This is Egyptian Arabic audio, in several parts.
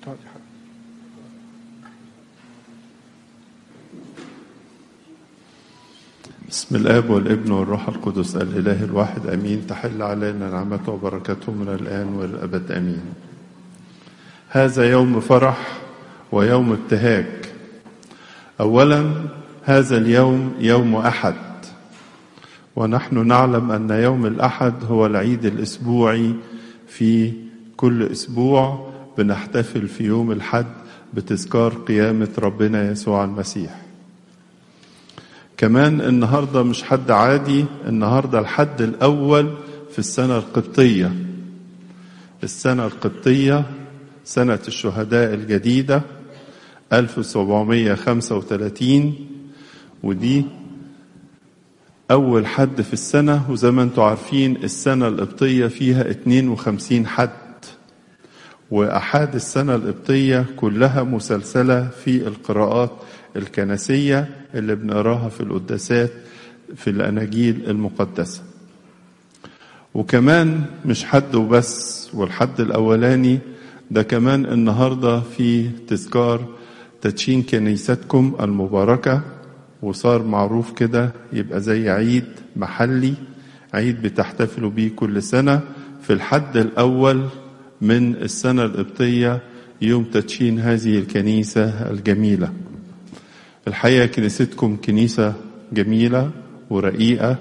بسم الاب والابن والروح القدس الاله الواحد امين تحل علينا نعمته وبركته من الان والابد امين هذا يوم فرح ويوم ابتهاج اولا هذا اليوم يوم احد ونحن نعلم ان يوم الاحد هو العيد الاسبوعي في كل اسبوع بنحتفل في يوم الحد بتذكار قيامه ربنا يسوع المسيح كمان النهارده مش حد عادي النهارده الحد الاول في السنه القبطيه السنه القبطيه سنه الشهداء الجديده 1735 ودي أول حد في السنة وزي ما انتم عارفين السنة القبطية فيها 52 حد وأحاد السنة القبطية كلها مسلسلة في القراءات الكنسية اللي بنقراها في القداسات في الأناجيل المقدسة وكمان مش حد وبس والحد الأولاني ده كمان النهاردة في تذكار تدشين كنيستكم المباركة وصار معروف كده يبقى زي عيد محلي عيد بتحتفلوا بيه كل سنة في الحد الأول من السنة القبطية يوم تدشين هذه الكنيسة الجميلة الحقيقة كنيستكم كنيسة جميلة ورقيقة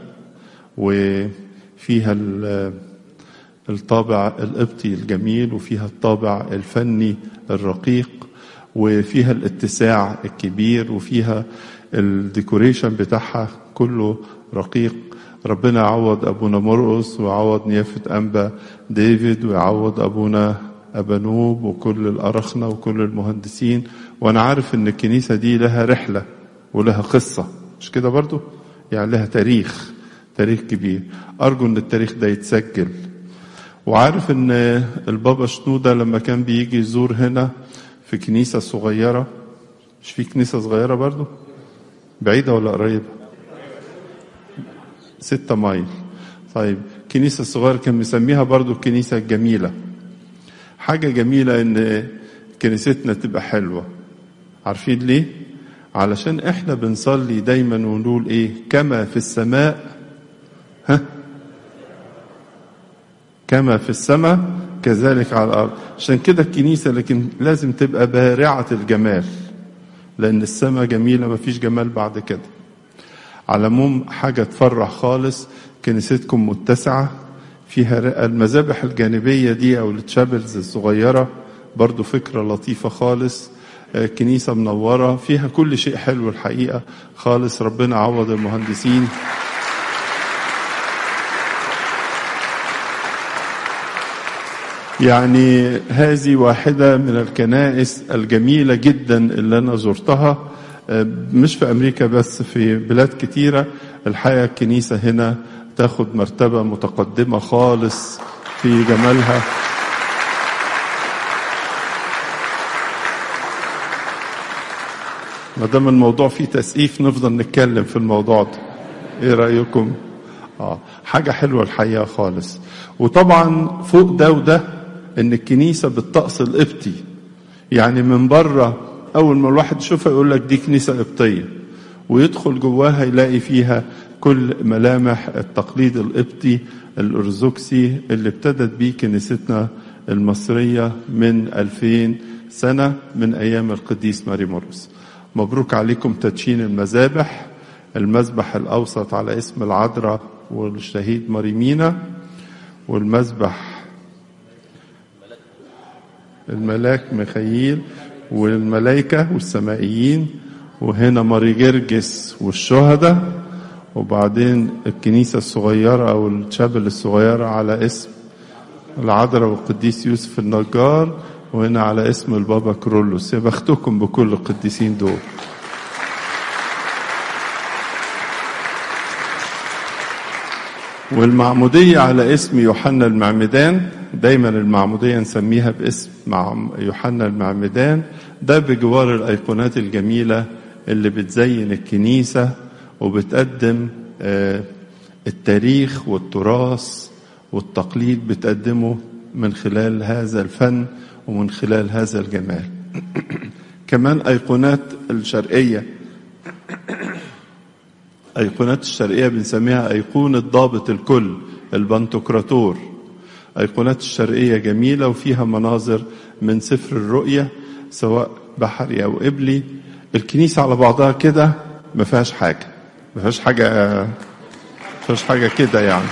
وفيها الطابع القبطي الجميل وفيها الطابع الفني الرقيق وفيها الاتساع الكبير وفيها الديكوريشن بتاعها كله رقيق ربنا يعوض ابونا مرقس ويعوض نيافه انبا ديفيد ويعوض ابونا ابانوب وكل الارخنه وكل المهندسين وانا عارف ان الكنيسه دي لها رحله ولها قصه مش كده برضو يعني لها تاريخ تاريخ كبير ارجو ان التاريخ ده يتسجل وعارف ان البابا شنوده لما كان بيجي يزور هنا في كنيسه صغيره مش في كنيسه صغيره برضو بعيدة ولا قريبة؟ ستة مايل طيب كنيسة صغيرة كان مسميها برضو الكنيسة الجميلة حاجة جميلة ان كنيستنا تبقى حلوة عارفين ليه؟ علشان احنا بنصلي دايما ونقول ايه كما في السماء ها كما في السماء كذلك على الارض عشان كده الكنيسة لكن لازم تبقى بارعة الجمال لأن السماء جميلة مفيش جمال بعد كده على العموم حاجة تفرح خالص كنيستكم متسعة فيها المذابح الجانبية دي أو التشابلز الصغيرة برضو فكرة لطيفة خالص كنيسة منورة فيها كل شيء حلو الحقيقة خالص ربنا عوض المهندسين يعني هذه واحدة من الكنائس الجميلة جدا اللي أنا زرتها مش في أمريكا بس في بلاد كتيرة الحقيقة الكنيسة هنا تاخد مرتبة متقدمة خالص في جمالها ما دام الموضوع فيه تسقيف نفضل نتكلم في الموضوع ده ايه رأيكم؟ اه حاجة حلوة الحقيقة خالص وطبعا فوق ده وده ان الكنيسه بالطقس القبطي يعني من بره اول ما الواحد يشوفها يقول لك دي كنيسه قبطيه ويدخل جواها يلاقي فيها كل ملامح التقليد القبطي الارثوذكسي اللي ابتدت بيه كنيستنا المصريه من 2000 سنه من ايام القديس ماري مرقس مبروك عليكم تدشين المذابح المذبح الاوسط على اسم العذراء والشهيد ماريمينا والمذبح الملاك ميخائيل والملائكة والسمائيين وهنا ماري جرجس والشهداء وبعدين الكنيسة الصغيرة أو الشابل الصغيرة على اسم العذراء والقديس يوسف النجار وهنا على اسم البابا كرولوس يا بختكم بكل القديسين دول والمعمودية على اسم يوحنا المعمدان دايما المعمودية نسميها باسم مع يوحنا المعمدان ده بجوار الأيقونات الجميلة اللي بتزين الكنيسة وبتقدم التاريخ والتراث والتقليد بتقدمه من خلال هذا الفن ومن خلال هذا الجمال كمان أيقونات الشرقية أيقونات الشرقية بنسميها أيقونة ضابط الكل البنتوكراتور أيقونات الشرقية جميلة وفيها مناظر من سفر الرؤية سواء بحري أو قبلي الكنيسة على بعضها كده ما فيهاش حاجة ما فيهاش حاجة ما فيهاش حاجة كده يعني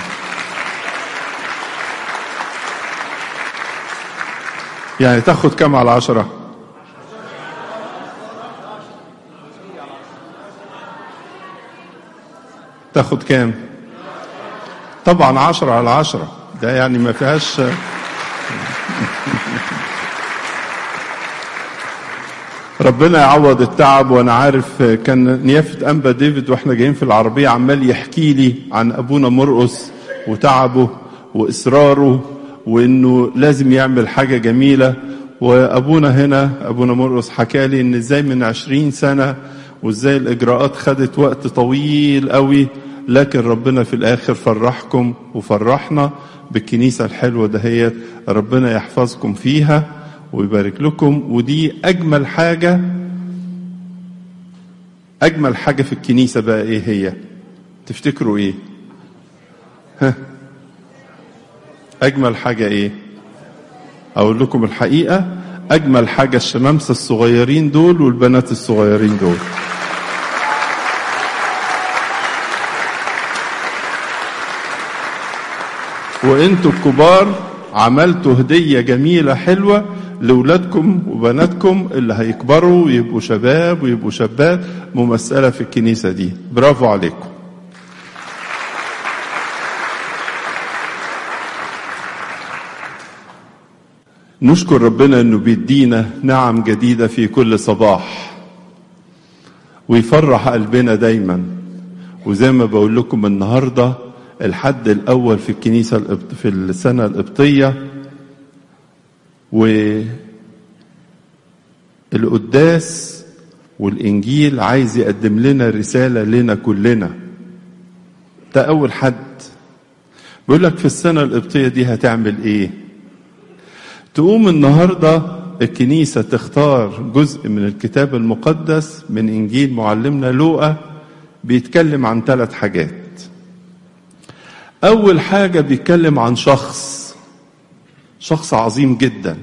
يعني تاخد كام على عشرة تاخد كام طبعا عشرة على عشرة ده يعني ما فيهاش ربنا يعوض التعب وانا عارف كان نيافة انبا ديفيد واحنا جايين في العربية عمال يحكي لي عن ابونا مرقس وتعبه واصراره وانه لازم يعمل حاجة جميلة وابونا هنا ابونا مرقس حكى لي ان ازاي من عشرين سنة وازاي الاجراءات خدت وقت طويل قوي لكن ربنا في الاخر فرحكم وفرحنا بالكنيسة الحلوة دهيت ربنا يحفظكم فيها ويبارك لكم ودي اجمل حاجة اجمل حاجة في الكنيسة بقى ايه هي تفتكروا ايه ها اجمل حاجة ايه اقول لكم الحقيقة اجمل حاجة الشمامسة الصغيرين دول والبنات الصغيرين دول وانتوا الكبار عملتوا هدية جميلة حلوة لولادكم وبناتكم اللي هيكبروا ويبقوا شباب ويبقوا شابات ممثلة في الكنيسة دي برافو عليكم نشكر ربنا انه بيدينا نعم جديدة في كل صباح ويفرح قلبنا دايما وزي ما بقول لكم النهارده الحد الاول في الكنيسه القبط في السنه القبطيه والقداس والانجيل عايز يقدم لنا رساله لنا كلنا ده اول حد بيقول لك في السنه القبطيه دي هتعمل ايه تقوم النهارده الكنيسه تختار جزء من الكتاب المقدس من انجيل معلمنا لوقا بيتكلم عن ثلاث حاجات أول حاجة بيتكلم عن شخص شخص عظيم جدا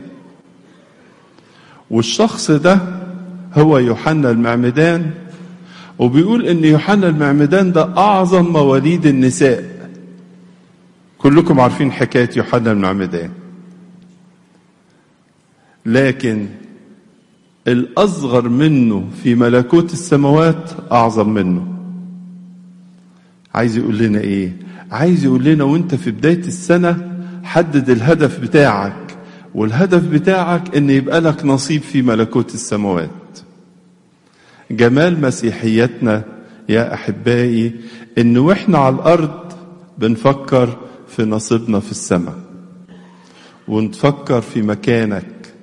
والشخص ده هو يوحنا المعمدان وبيقول إن يوحنا المعمدان ده أعظم مواليد النساء كلكم عارفين حكاية يوحنا المعمدان لكن الأصغر منه في ملكوت السماوات أعظم منه عايز يقول لنا إيه عايز يقول لنا وانت في بداية السنة حدد الهدف بتاعك والهدف بتاعك ان يبقى لك نصيب في ملكوت السماوات جمال مسيحيتنا يا احبائي ان واحنا على الارض بنفكر في نصيبنا في السماء ونتفكر في مكانك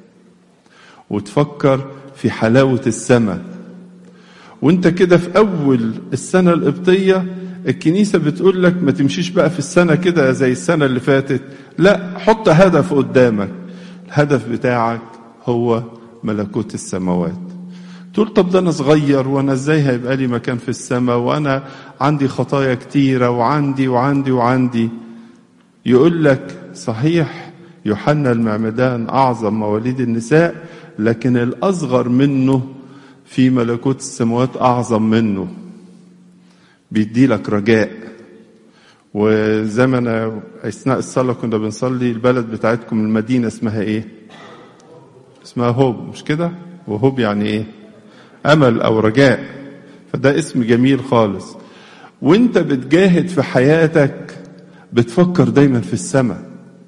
وتفكر في حلاوة السماء وانت كده في اول السنة القبطية الكنيسة بتقول لك ما تمشيش بقى في السنة كده زي السنة اللي فاتت لا حط هدف قدامك الهدف بتاعك هو ملكوت السماوات تقول طب ده انا صغير وانا ازاي هيبقى لي مكان في السماء وانا عندي خطايا كتيرة وعندي وعندي وعندي يقول لك صحيح يوحنا المعمدان اعظم مواليد النساء لكن الاصغر منه في ملكوت السماوات اعظم منه بيدي لك رجاء وزي ما انا اثناء الصلاه كنا بنصلي البلد بتاعتكم المدينه اسمها ايه؟ اسمها هوب مش كده؟ وهوب يعني ايه؟ امل او رجاء فده اسم جميل خالص وانت بتجاهد في حياتك بتفكر دايما في السماء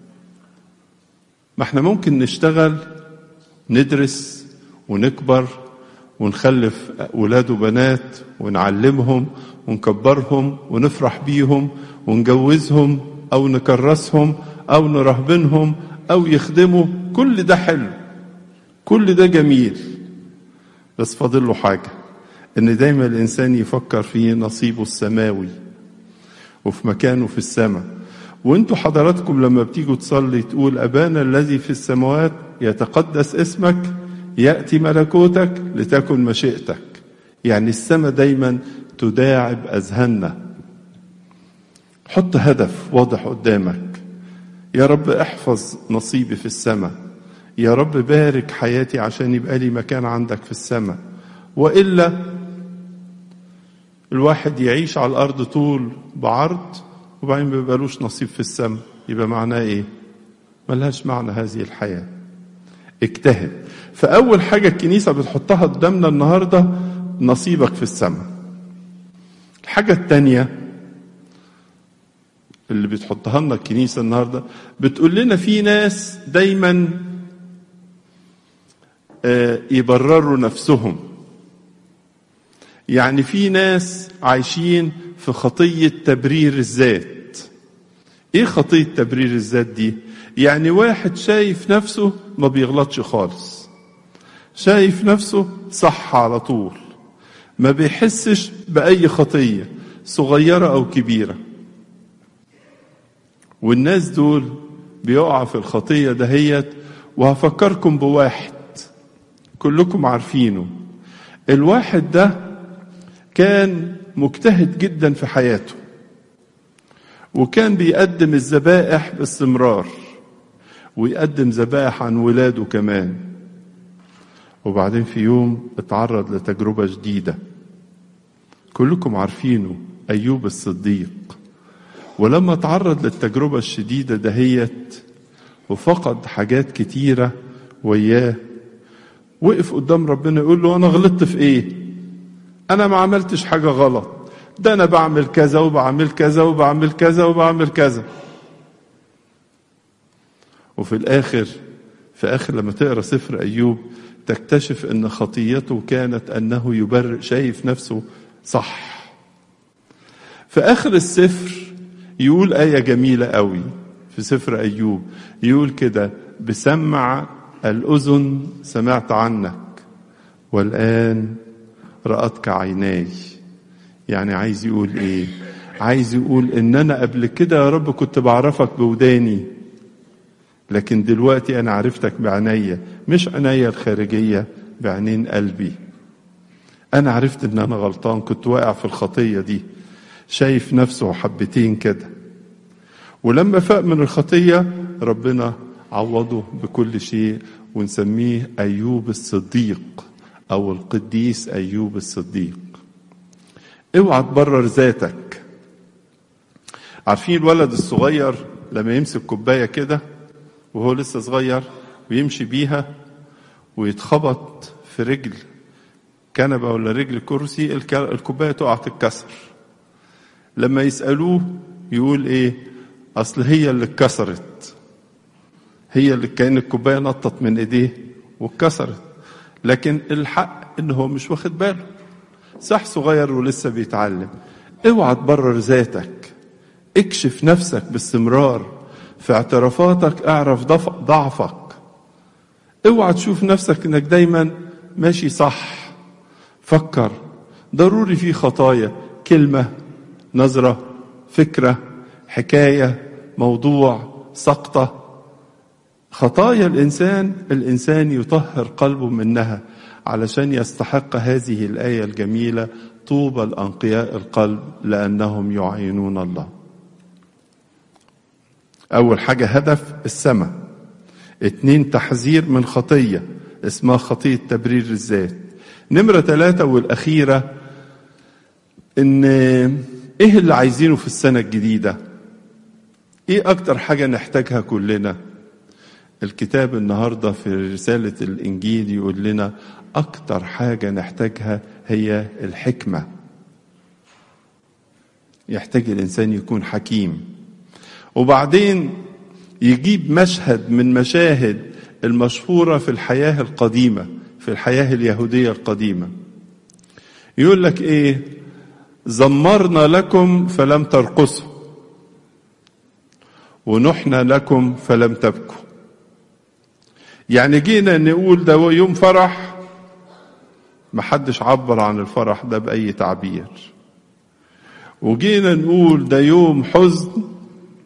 ما احنا ممكن نشتغل ندرس ونكبر ونخلف ولاد وبنات ونعلمهم ونكبرهم ونفرح بيهم ونجوزهم او نكرسهم او نرهبنهم او يخدموا كل ده حلو كل ده جميل بس فاضل له حاجه ان دايما الانسان يفكر في نصيبه السماوي وفي مكانه في السماء وانتوا حضراتكم لما بتيجوا تصلي تقول أبانا الذي في السماوات يتقدس اسمك يأتي ملكوتك لتكن مشيئتك يعني السماء دايما تداعب أذهاننا حط هدف واضح قدامك يا رب احفظ نصيبي في السماء يا رب بارك حياتي عشان يبقى لي مكان عندك في السماء وإلا الواحد يعيش على الأرض طول بعرض وبعدين ما بيبقالوش نصيب في السماء يبقى معناه إيه؟ ملهاش معنى هذه الحياة اجتهد فأول حاجة الكنيسة بتحطها قدامنا النهاردة نصيبك في السماء الحاجة التانية اللي بتحطها لنا الكنيسة النهاردة بتقول لنا في ناس دايما يبرروا نفسهم يعني في ناس عايشين في خطية تبرير الذات ايه خطية تبرير الذات دي يعني واحد شايف نفسه ما بيغلطش خالص شايف نفسه صح على طول ما بيحسش بأي خطية صغيرة أو كبيرة والناس دول بيقعوا في الخطية دهيت وهفكركم بواحد كلكم عارفينه الواحد ده كان مجتهد جدا في حياته وكان بيقدم الذبائح باستمرار ويقدم ذبائح عن ولاده كمان وبعدين في يوم اتعرض لتجربة جديدة كلكم عارفينه أيوب الصديق ولما تعرض للتجربة الشديدة دهيت وفقد حاجات كتيرة وياه وقف قدام ربنا يقول له أنا غلطت في إيه؟ أنا ما عملتش حاجة غلط ده أنا بعمل كذا وبعمل كذا وبعمل كذا وبعمل كذا وفي الآخر في آخر لما تقرأ سفر أيوب تكتشف أن خطيته كانت أنه يبرئ شايف نفسه صح في آخر السفر يقول آية جميلة قوي في سفر أيوب يقول كده بسمع الأذن سمعت عنك والآن رأتك عيناي يعني عايز يقول إيه عايز يقول إن أنا قبل كده يا رب كنت بعرفك بوداني لكن دلوقتي أنا عرفتك بعينيا مش عينيا الخارجية بعينين قلبي أنا عرفت إن أنا غلطان كنت واقع في الخطية دي شايف نفسه حبتين كده ولما فاق من الخطية ربنا عوضه بكل شيء ونسميه أيوب الصديق أو القديس أيوب الصديق اوعى تبرر ذاتك عارفين الولد الصغير لما يمسك كوباية كده وهو لسه صغير ويمشي بيها ويتخبط في رجل كنبة ولا رجل كرسي الكوباية تقع تتكسر لما يسألوه يقول ايه اصل هي اللي اتكسرت هي اللي كان الكوبايه نطت من ايديه واتكسرت لكن الحق ان هو مش واخد باله صح صغير ولسه بيتعلم اوعى تبرر ذاتك اكشف نفسك باستمرار في اعترافاتك اعرف ضعفك اوعى تشوف نفسك انك دايما ماشي صح فكر ضروري في خطايا كلمه نظره فكره حكايه موضوع سقطه خطايا الانسان الانسان يطهر قلبه منها علشان يستحق هذه الايه الجميله طوبى الانقياء القلب لانهم يعينون الله اول حاجه هدف السماء اتنين تحذير من خطيه اسمها خطيه تبرير الذات نمره ثلاثه والاخيره ان ايه اللي عايزينه في السنه الجديده ايه اكتر حاجه نحتاجها كلنا الكتاب النهارده في رساله الانجيل يقول لنا اكتر حاجه نحتاجها هي الحكمه يحتاج الانسان يكون حكيم وبعدين يجيب مشهد من مشاهد المشهوره في الحياه القديمه في الحياه اليهوديه القديمه يقول لك ايه زمرنا لكم فلم ترقصوا ونحنا لكم فلم تبكوا يعني جينا نقول ده يوم فرح محدش عبر عن الفرح ده بأي تعبير وجينا نقول ده يوم حزن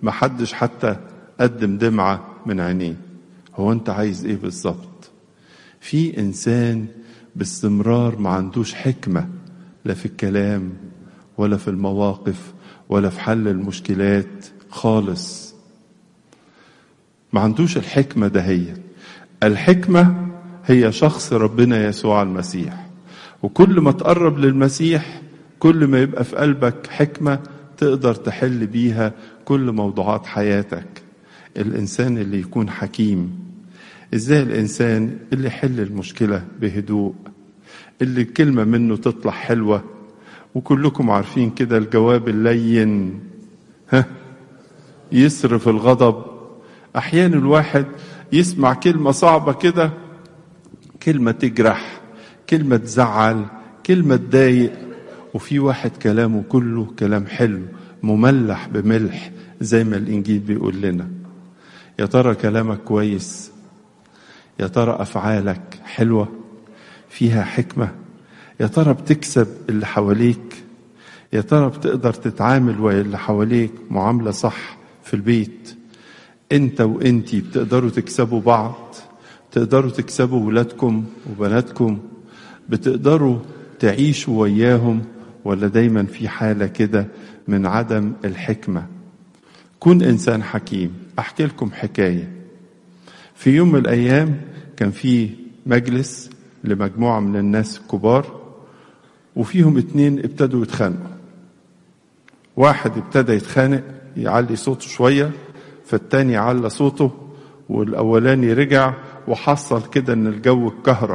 محدش حتى قدم دمعة من عينيه هو انت عايز ايه بالظبط في انسان باستمرار ما عندوش حكمة لا في الكلام ولا في المواقف ولا في حل المشكلات خالص ما عندوش الحكمة دهيت الحكمة هي شخص ربنا يسوع المسيح وكل ما تقرب للمسيح كل ما يبقى في قلبك حكمة تقدر تحل بيها كل موضوعات حياتك الإنسان اللي يكون حكيم إزاي الإنسان اللي يحل المشكلة بهدوء اللي الكلمة منه تطلع حلوة وكلكم عارفين كده الجواب اللين ها يصرف الغضب أحيانا الواحد يسمع كلمة صعبة كده كلمة تجرح كلمة تزعل كلمة تضايق وفي واحد كلامه كله كلام حلو مملح بملح زي ما الإنجيل بيقول لنا يا ترى كلامك كويس يا ترى أفعالك حلوة فيها حكمة يا ترى بتكسب اللي حواليك يا ترى بتقدر تتعامل ويا اللي حواليك معاملة صح في البيت انت وانتي بتقدروا تكسبوا بعض تقدروا تكسبوا ولادكم وبناتكم بتقدروا تعيشوا وياهم ولا دايما في حالة كده من عدم الحكمة كن إنسان حكيم أحكي لكم حكاية في يوم من الأيام كان في مجلس لمجموعة من الناس كبار وفيهم اتنين ابتدوا يتخانقوا واحد ابتدى يتخانق يعلي صوته شوية فالتاني على صوته والأولاني رجع وحصل كده إن الجو اتكهرب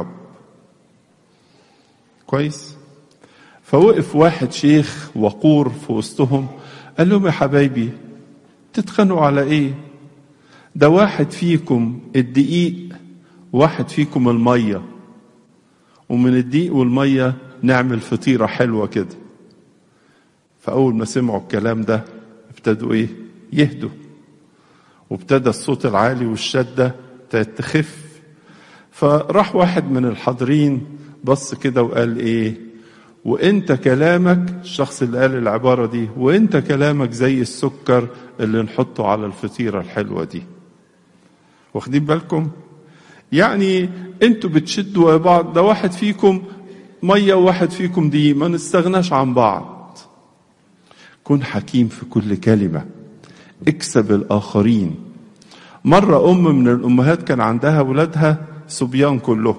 كويس فوقف واحد شيخ وقور في وسطهم قال لهم يا حبايبي تتخانقوا على ايه ده واحد فيكم الدقيق واحد فيكم المية ومن الدقيق والمية نعمل فطيرة حلوة كده فأول ما سمعوا الكلام ده ابتدوا ايه يهدوا وابتدى الصوت العالي والشدة تخف فراح واحد من الحاضرين بص كده وقال ايه وانت كلامك الشخص اللي قال العبارة دي وانت كلامك زي السكر اللي نحطه على الفطيرة الحلوة دي واخدين بالكم يعني انتوا بتشدوا بعض ده واحد فيكم مية وواحد فيكم دي ما نستغناش عن بعض كن حكيم في كل كلمة اكسب الآخرين مرة أم من الأمهات كان عندها ولادها صبيان كلهم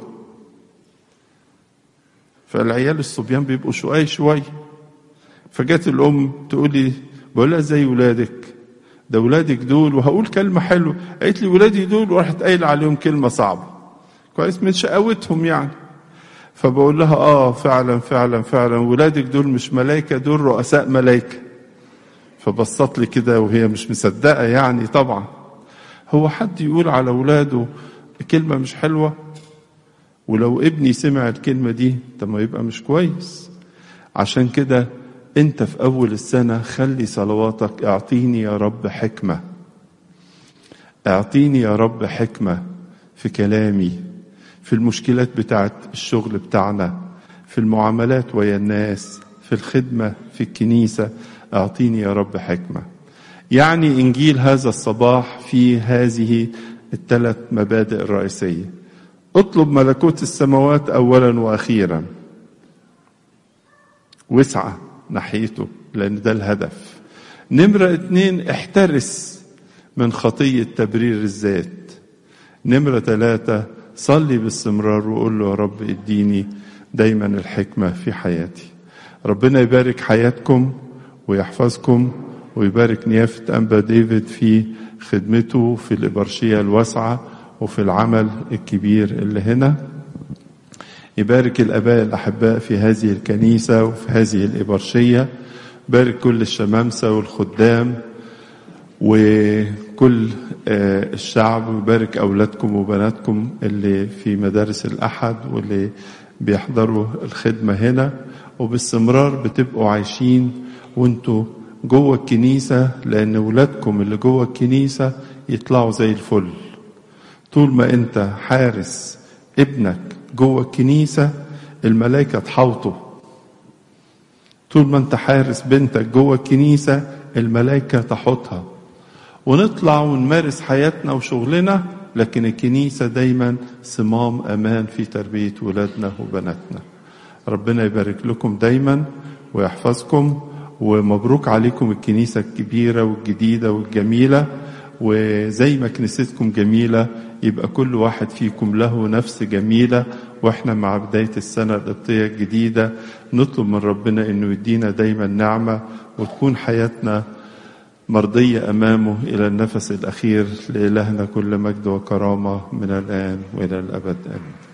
فالعيال الصبيان بيبقوا شوية شوية فجت الأم تقول لي بقول لها زي ولادك ده ولادك دول وهقول كلمة حلوة قالت لي ولادي دول وراحت قايلة عليهم كلمة صعبة كويس من شقاوتهم يعني فبقول لها اه فعلا فعلا فعلا ولادك دول مش ملايكة دول رؤساء ملايكة فبصت لي كده وهي مش مصدقة يعني طبعا هو حد يقول على ولاده كلمة مش حلوة ولو ابني سمع الكلمة دي طب ما يبقى مش كويس عشان كده انت في اول السنة خلي صلواتك اعطيني يا رب حكمة اعطيني يا رب حكمة في كلامي في المشكلات بتاعت الشغل بتاعنا في المعاملات ويا الناس في الخدمة في الكنيسة اعطيني يا رب حكمة يعني انجيل هذا الصباح في هذه الثلاث مبادئ الرئيسيه اطلب ملكوت السماوات اولا واخيرا واسعى ناحيته لان ده الهدف نمرة اتنين احترس من خطية تبرير الذات نمرة ثلاثة صلي باستمرار وقول له يا رب اديني دايما الحكمة في حياتي ربنا يبارك حياتكم ويحفظكم ويبارك نيافة أنبا ديفيد في خدمته في الإبرشية الواسعة وفي العمل الكبير اللي هنا يبارك الاباء الاحباء في هذه الكنيسه وفي هذه الابرشيه بارك كل الشمامسه والخدام وكل الشعب ويبارك اولادكم وبناتكم اللي في مدارس الاحد واللي بيحضروا الخدمه هنا وباستمرار بتبقوا عايشين وانتوا جوه الكنيسه لان ولادكم اللي جوه الكنيسه يطلعوا زي الفل طول ما انت حارس ابنك جوه الكنيسة الملائكة تحوطه طول ما انت حارس بنتك جوه الكنيسة الملائكة تحوطها ونطلع ونمارس حياتنا وشغلنا لكن الكنيسة دايما صمام أمان في تربية ولادنا وبناتنا ربنا يبارك لكم دايما ويحفظكم ومبروك عليكم الكنيسة الكبيرة والجديدة والجميلة وزي ما كنيستكم جميلة يبقى كل واحد فيكم له نفس جميلة واحنا مع بداية السنة القبطية الجديدة نطلب من ربنا انه يدينا دايما نعمة وتكون حياتنا مرضية أمامه إلى النفس الأخير لإلهنا كل مجد وكرامة من الآن وإلى الأبد آمين